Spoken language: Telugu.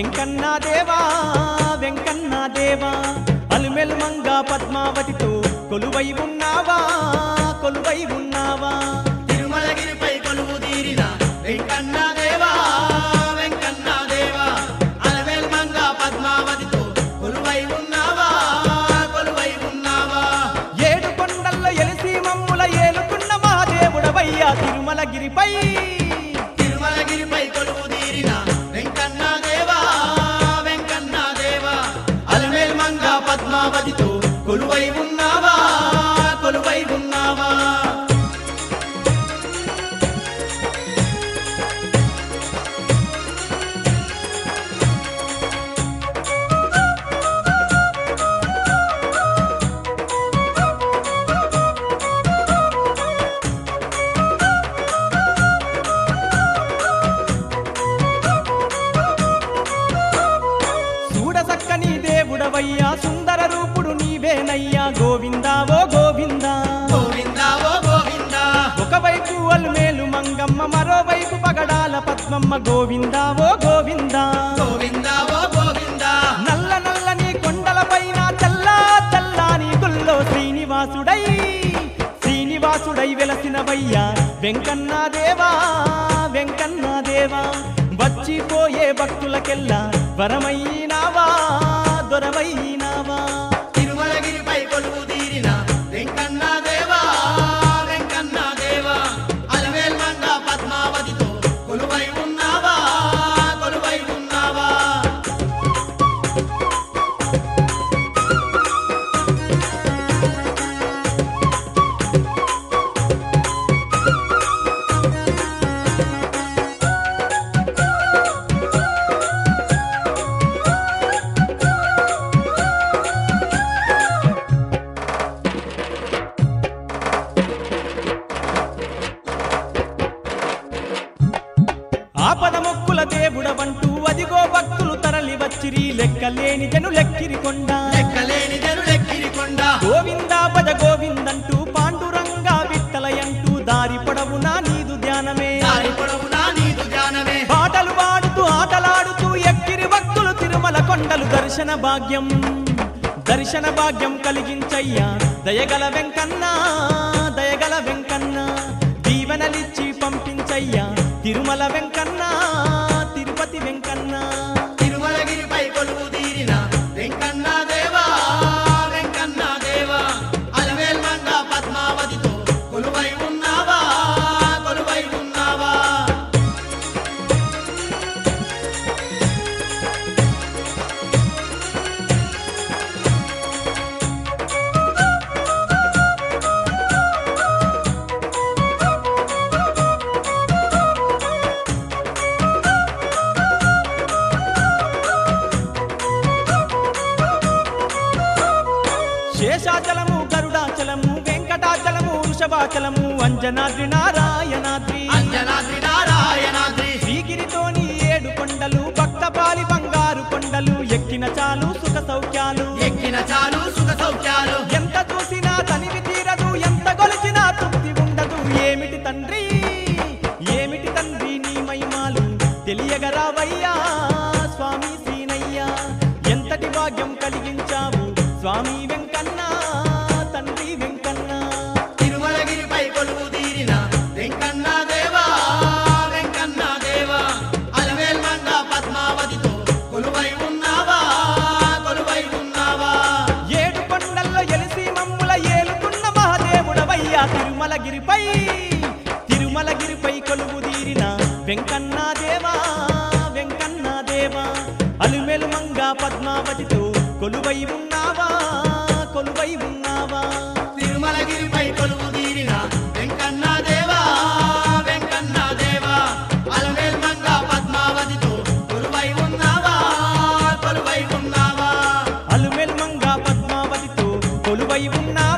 వెంకన్న దేవా వెంకన్న దేవా అలుమెలు మంగ పద్మావతితో కొలువై ఉన్నావా కొలువై ఉన్నావా తిరుమలగిరిపై కొలువు తీరిన వెంకన్న దేవా వెంకన్న దేవా అలవేల్ మంగ పద్మావతితో కొలువై ఉన్నావా కొలువై ఉన్నావా ఏడు కొండల్లో ఎలిసి మమ్ముల ఏలుకున్న మహాదేవుడవయ్యా తిరుమలగిరిపై తిరుమలగిరిపై కొలువు తీరిన వెంకన్న దేవా వెంకన్న దేవా అలవేల్ మంగ పద్మావతితో కొలువై ఉన్నావా కొలువై ఉన్నావా చూడసక్కని దేవుడవయ్యా సుందర రూపుడు నీవేనయ్యా గోవిందా ఓ గోవిందా గోవిందా ఓ గోవిందా ఒకవైపు అల్మేలు మంగమ్మ మరోవైపు పగడాల పద్మమ్మ గోవిందా ఓ గోవిందా గోవిందా ఓ గోవిందా నల్ల నల్లని కొండల పైన తెల్ల తెల్లాని గుల్లో శ్రీనివాసుడై శ్రీనివాసుడై వెలసినవయ్యా వెంకన్న దేవా వెంకన్న దేవా వచ్చిపోయే భక్తులకెల్లా వరమైనావా దొరవైనావా తిరుమలగిరిపై కొలువు తీరిన వెంకన్న దేవా వెంకన్న దేవా అలవేల్ మంగ పద్మావతితో కొలువై ఉన్నావా కొలువై ఉన్నావా ఆపద మొక్కుల దేవుడవంటూ అదిగో భక్తులు తరలి వచ్చిరి లెక్కలేని జను లెక్కిరి కొండ లెక్కలేని జనులెక్కిరి కొండ గోవిందా పద గోవిందంటూ పాండురంగా విట్టలయంటూ దారి పొడవునా నీదు ధ్యానమే దారి పొడవునా నీదు ధ్యానమే పాటలు పాడుతూ ఆటలాడుతూ ఎక్కిరి భక్తులు తిరుమల కొండలు దర్శన భాగ్యం దర్శన భాగ్యం కలిగించయ్యా దయగల వెంకన్న దయగల వెంకన్న దీవెనలిచ్చి పంపించయ్యా తిరుమల వెంకన్న తిరుపతి వెంకన్న తిరుమలగిరిపై కొలువు తీరిన వెంకన్న దేవా వెంకన్న దేవా అలవేల్ మంగ పద్మావతితో కొలువై ఉన్నావా కొలువై ఉన్నావా శేషాచలము గరుడాచలము వెంకటాచలము వృషభాచలము అంజనాద్రి నారాయణాద్రి అంజనాద్రి నారాయణాద్రి శ్రీగిరితోని ఏడు కొండలు భక్తపాలి బంగారు కొండలు ఎక్కిన చాలు సుఖ సౌఖ్యాలు ఎక్కిన చాలు సుఖ సౌఖ్యాలు ఎంత చూసినా తనివి తీరదు ఎంత గొలిచినా తృప్తి ఉండదు ఏమిటి తండ్రి ఏమిటి తండ్రి నీ మహిమాలు తెలియగరావయ్యా స్వామి సీనయ్యా ఎంతటి భాగ్యం కలిగించావు స్వామి వెంకన్న తండ్రి వెంకన్న తిరుమలగిరిపై కొలువు తీరిన వెంకన్న దేవా వెంకన్న దేవా అలవేల్ మంగ పద్మావతితో కొలువై ఉన్నావా కొలువై ఉన్నావా ఏడు కొండల్లో ఎలిసి మమ్ముల ఏలుకున్న మహాదేవుడవయ్యా తిరుమలగిరిపై తిరుమలగిరిపై కొలువు తీరిన వెంకన్న దేవా వెంకన్న దేవా అలుమెలు మంగ పద్మావతితో కొలువై ఉన్నావా కొలువై ఉన్నావా తిరుమలగిరిపై కొలువు తీరిన వెంకన్న దేవా వెంకన్న దేవా అలవేల్ మంగ పద్మావతితో కొలువై ఉన్నావా కొలువై ఉన్నావా అలుమెలు మంగ పద్మావతితో కొలువై ఉన్నావా